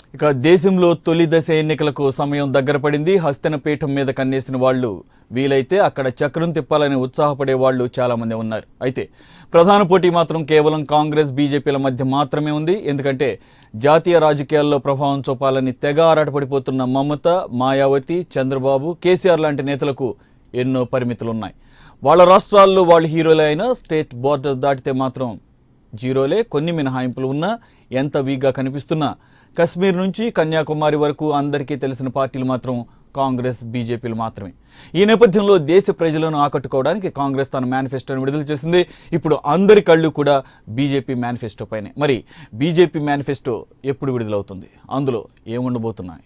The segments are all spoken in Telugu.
ఇక దేశంలో తొలి దశ ఎన్నికలకు సమయం దగ్గర పడింది హస్తనపీఠం మీద కన్నేసిన వాళ్ళు వీలైతే అక్కడ చక్రం తిప్పాలని ఉత్సాహపడే వాళ్ళు చాలామంది ఉన్నారు అయితే ప్రధాన పోటీ మాత్రం కేవలం కాంగ్రెస్ బీజేపీల మధ్య మాత్రమే ఉంది ఎందుకంటే జాతీయ రాజకీయాల్లో ప్రభావం చూపాలని తెగ ఆరాటపడిపోతున్న మమత మాయావతి చంద్రబాబు కేసీఆర్ లాంటి నేతలకు ఎన్నో పరిమితులు ఉన్నాయి వాళ్ళ రాష్ట్రాల్లో వాళ్ళు హీరోలే అయినా స్టేట్ బోర్డర్ దాటితే మాత్రం జీరోలే కొన్ని మినహాయింపులు ఉన్నా ఎంత వీక్గా కనిపిస్తున్నా కశ్మీర్ నుంచి కన్యాకుమారి వరకు అందరికీ తెలిసిన పార్టీలు మాత్రం కాంగ్రెస్ బీజేపీలు మాత్రమే ఈ నేపథ్యంలో దేశ ప్రజలను ఆకట్టుకోవడానికి కాంగ్రెస్ తన మేనిఫెస్టోను విడుదల చేసింది ఇప్పుడు అందరి కళ్ళు కూడా బీజేపీ మేనిఫెస్టో పైనే మరి బీజేపీ మేనిఫెస్టో ఎప్పుడు విడుదలవుతుంది అందులో ఏముండబోతున్నాయి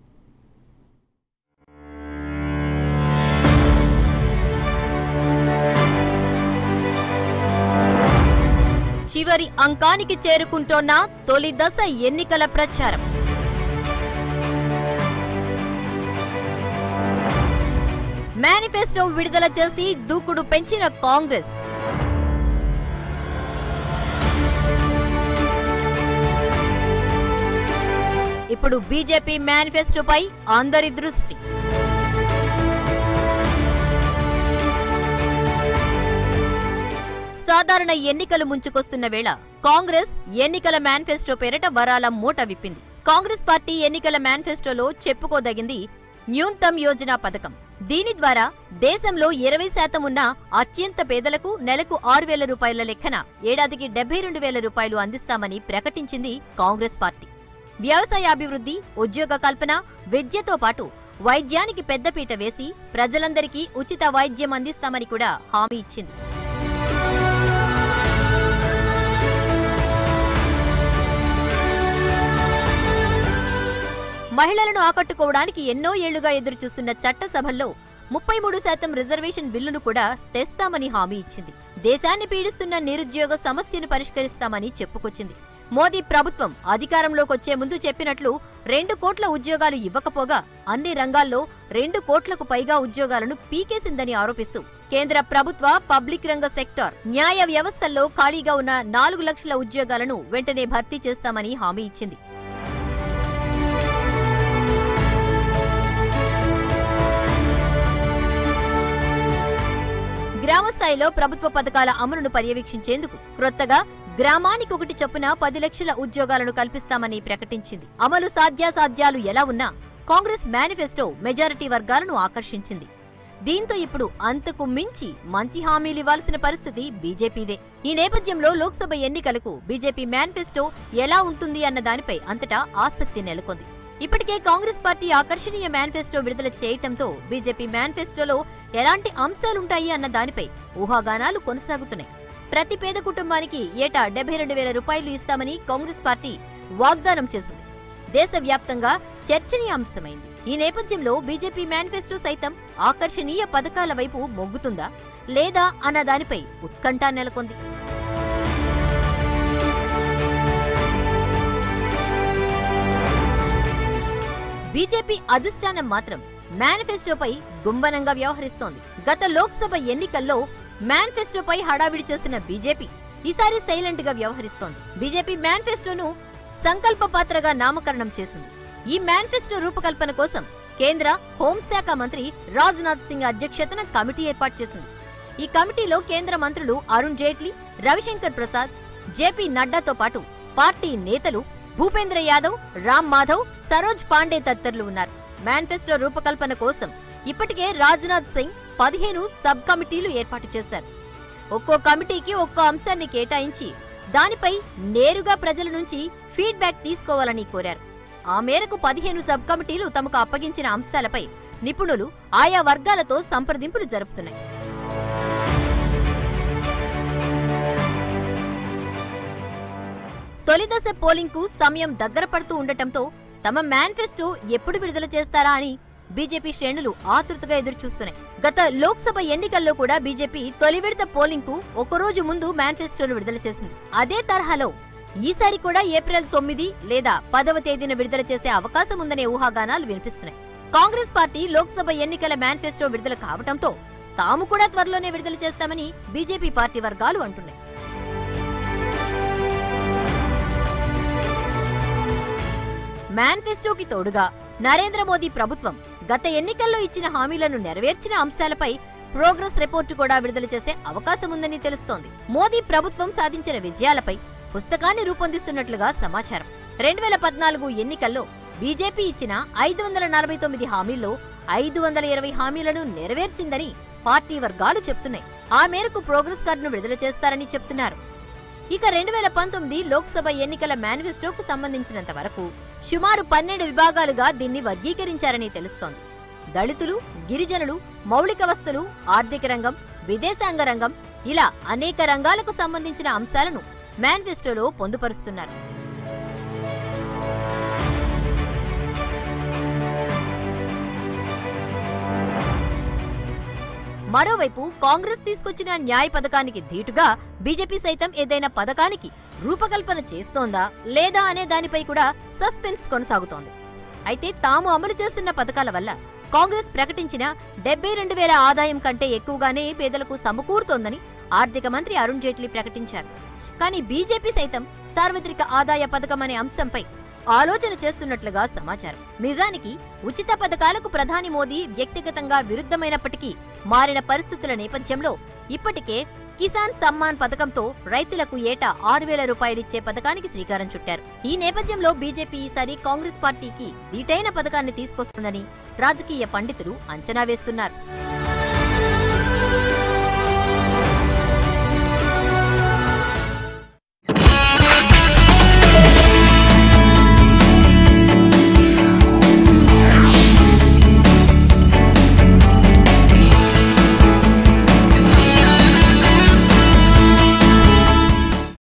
చివరి అంకానికి చేరుకుంటోన్న తొలి దశ ఎన్నికల ప్రచారం మేనిఫెస్టో విడుదల చేసి దూకుడు పెంచిన కాంగ్రెస్ ఇప్పుడు బీజేపీ మేనిఫెస్టోపై అందరి దృష్టి సాధారణ ఎన్నికలు ముంచుకొస్తున్న వేళ కాంగ్రెస్ ఎన్నికల మేనిఫెస్టో పేరిట వరాల మూట విప్పింది కాంగ్రెస్ పార్టీ ఎన్నికల మేనిఫెస్టోలో చెప్పుకోదగింది న్యూన్తమ్ యోజన పథకం దీని ద్వారా దేశంలో ఇరవై శాతం ఉన్న అత్యంత పేదలకు నెలకు ఆరు వేల రూపాయల లెక్కన ఏడాదికి డెబ్బై రెండు వేల రూపాయలు అందిస్తామని ప్రకటించింది కాంగ్రెస్ పార్టీ వ్యవసాయాభివృద్ధి ఉద్యోగ కల్పన విద్యతో పాటు వైద్యానికి పెద్దపీట వేసి ప్రజలందరికీ ఉచిత వైద్యం అందిస్తామని కూడా హామీ ఇచ్చింది మహిళలను ఆకట్టుకోవడానికి ఎన్నో ఏళ్లుగా ఎదురుచూస్తున్న చట్టసభల్లో ముప్పై మూడు శాతం రిజర్వేషన్ బిల్లును కూడా తెస్తామని హామీ ఇచ్చింది దేశాన్ని పీడిస్తున్న నిరుద్యోగ సమస్యను పరిష్కరిస్తామని చెప్పుకొచ్చింది మోదీ ప్రభుత్వం అధికారంలోకి వచ్చే ముందు చెప్పినట్లు రెండు కోట్ల ఉద్యోగాలు ఇవ్వకపోగా అన్ని రంగాల్లో రెండు కోట్లకు పైగా ఉద్యోగాలను పీకేసిందని ఆరోపిస్తూ కేంద్ర ప్రభుత్వ పబ్లిక్ రంగ సెక్టార్ న్యాయ వ్యవస్థల్లో ఖాళీగా ఉన్న నాలుగు లక్షల ఉద్యోగాలను వెంటనే భర్తీ చేస్తామని హామీ ఇచ్చింది గ్రామ స్థాయిలో ప్రభుత్వ పథకాల అమలును పర్యవేక్షించేందుకు క్రొత్తగా గ్రామానికి ఒకటి చొప్పున పది లక్షల ఉద్యోగాలను కల్పిస్తామని ప్రకటించింది అమలు సాధ్యాసాధ్యాలు ఎలా ఉన్నా కాంగ్రెస్ మేనిఫెస్టో మెజారిటీ వర్గాలను ఆకర్షించింది దీంతో ఇప్పుడు అంతకు మించి మంచి హామీలు ఇవ్వాల్సిన పరిస్థితి బీజేపీదే ఈ నేపథ్యంలో లోక్సభ ఎన్నికలకు బీజేపీ మేనిఫెస్టో ఎలా ఉంటుంది అన్న దానిపై అంతటా ఆసక్తి నెలకొంది ఇప్పటికే కాంగ్రెస్ పార్టీ ఆకర్షణీయ మేనిఫెస్టో విడుదల చేయటంతో బీజేపీ మేనిఫెస్టోలో ఎలాంటి అంశాలుంటాయి అన్న దానిపై ఊహాగానాలు కొనసాగుతున్నాయి ప్రతి పేద కుటుంబానికి ఏటా డెబ్బై రెండు వేల రూపాయలు ఇస్తామని కాంగ్రెస్ పార్టీ వాగ్దానం చేసింది దేశవ్యాప్తంగా చర్చనీయాంశమైంది ఈ నేపథ్యంలో బీజేపీ మేనిఫెస్టో సైతం ఆకర్షణీయ పథకాల వైపు మొగ్గుతుందా లేదా అన్న దానిపై ఉత్కంఠ నెలకొంది బీజేపీ అధిష్టానం మాత్రం మేనిఫెస్టోపై గుంబనంగా వ్యవహరిస్తోంది గత లోక్సభ ఎన్నికల్లో మేనిఫెస్టోపై హడావిడి చేసిన బీజేపీ ఈసారి సైలెంట్ గా వ్యవహరిస్తోంది బీజేపీ మేనిఫెస్టోను సంకల్ప పాత్రగా నామకరణం చేసింది ఈ మేనిఫెస్టో రూపకల్పన కోసం కేంద్ర హోంశాఖ మంత్రి రాజ్నాథ్ సింగ్ అధ్యక్షతన కమిటీ ఏర్పాటు చేసింది ఈ కమిటీలో కేంద్ర మంత్రులు అరుణ్ జైట్లీ రవిశంకర్ ప్రసాద్ జేపీ నడ్డాతో పాటు పార్టీ నేతలు భూపేంద్ర యాదవ్ రామ్ మాధవ్ సరోజ్ పాండే తదితరులు ఉన్నారు మేనిఫెస్టో రూపకల్పన కోసం ఇప్పటికే రాజ్నాథ్ సింగ్ పదిహేను సబ్ కమిటీలు ఏర్పాటు చేశారు ఒక్కో కమిటీకి ఒక్కో అంశాన్ని కేటాయించి దానిపై నేరుగా ప్రజల నుంచి ఫీడ్బ్యాక్ తీసుకోవాలని కోరారు ఆ మేరకు పదిహేను సబ్ కమిటీలు తమకు అప్పగించిన అంశాలపై నిపుణులు ఆయా వర్గాలతో సంప్రదింపులు జరుపుతున్నాయి తొలిదశ పోలింగ్ కు సమయం దగ్గర పడుతూ ఉండటంతో తమ మేనిఫెస్టో ఎప్పుడు విడుదల చేస్తారా అని బీజేపీ శ్రేణులు ఆతృతగా ఎదురుచూస్తున్నాయి గత లోక్సభ ఎన్నికల్లో కూడా బీజేపీ తొలి విడత పోలింగ్ కు ఒకరోజు ముందు మేనిఫెస్టోను విడుదల చేసింది అదే తరహాలో ఈసారి కూడా ఏప్రిల్ తొమ్మిది లేదా పదవ తేదీన విడుదల చేసే అవకాశం ఉందనే ఊహాగానాలు వినిపిస్తున్నాయి కాంగ్రెస్ పార్టీ లోక్సభ ఎన్నికల మేనిఫెస్టో విడుదల కావటంతో తాము కూడా త్వరలోనే విడుదల చేస్తామని బీజేపీ పార్టీ వర్గాలు అంటున్నాయి మేనిఫెస్టోకి తోడుగా నరేంద్ర మోదీ ప్రభుత్వం గత ఎన్నికల్లో ఇచ్చిన హామీలను నెరవేర్చిన అంశాలపై ప్రోగ్రెస్ రిపోర్టు కూడా విడుదల చేసే అవకాశం ఉందని తెలుస్తోంది మోదీ ప్రభుత్వం సాధించిన విజయాలపై పుస్తకాన్ని రూపొందిస్తున్నట్లుగా సమాచారం రెండు వేల పద్నాలుగు ఎన్నికల్లో బీజేపీ ఇచ్చిన ఐదు వందల నలభై తొమ్మిది హామీల్లో ఐదు వందల ఇరవై హామీలను నెరవేర్చిందని పార్టీ వర్గాలు చెప్తున్నాయి ఆ మేరకు ప్రోగ్రెస్ కార్డును విడుదల చేస్తారని చెప్తున్నారు ఇక రెండు వేల పంతొమ్మిది లోక్సభ ఎన్నికల మేనిఫెస్టోకు సంబంధించినంత వరకు సుమారు పన్నెండు విభాగాలుగా దీన్ని వర్గీకరించారని తెలుస్తోంది దళితులు గిరిజనులు మౌలిక వస్తులు ఆర్థిక రంగం విదేశాంగ రంగం ఇలా అనేక రంగాలకు సంబంధించిన అంశాలను మేనిఫెస్టోలో పొందుపరుస్తున్నారు మరోవైపు కాంగ్రెస్ తీసుకొచ్చిన న్యాయ పథకానికి ధీటుగా బీజేపీ సైతం ఏదైనా పథకానికి రూపకల్పన చేస్తోందా లేదా అనే దానిపై కూడా సస్పెన్స్ కొనసాగుతోంది అయితే తాము అమలు చేస్తున్న పథకాల వల్ల కాంగ్రెస్ ప్రకటించిన డెబ్బై రెండు వేల ఆదాయం కంటే ఎక్కువగానే పేదలకు సమకూరుతోందని ఆర్థిక మంత్రి అరుణ్ జైట్లీ ప్రకటించారు కానీ బీజేపీ సైతం సార్వత్రిక ఆదాయ పథకం అనే అంశంపై ఆలోచన చేస్తున్నట్లుగా సమాచారం నిజానికి ఉచిత పథకాలకు ప్రధాని మోదీ వ్యక్తిగతంగా విరుద్ధమైనప్పటికీ మారిన పరిస్థితుల నేపథ్యంలో ఇప్పటికే కిసాన్ సమ్మాన్ పథకంతో రైతులకు ఏటా ఆరు వేల రూపాయలిచ్చే పథకానికి శ్రీకారం చుట్టారు ఈ నేపథ్యంలో బీజేపీ ఈసారి కాంగ్రెస్ పార్టీకి దీటైన పథకాన్ని తీసుకొస్తుందని రాజకీయ పండితులు అంచనా వేస్తున్నారు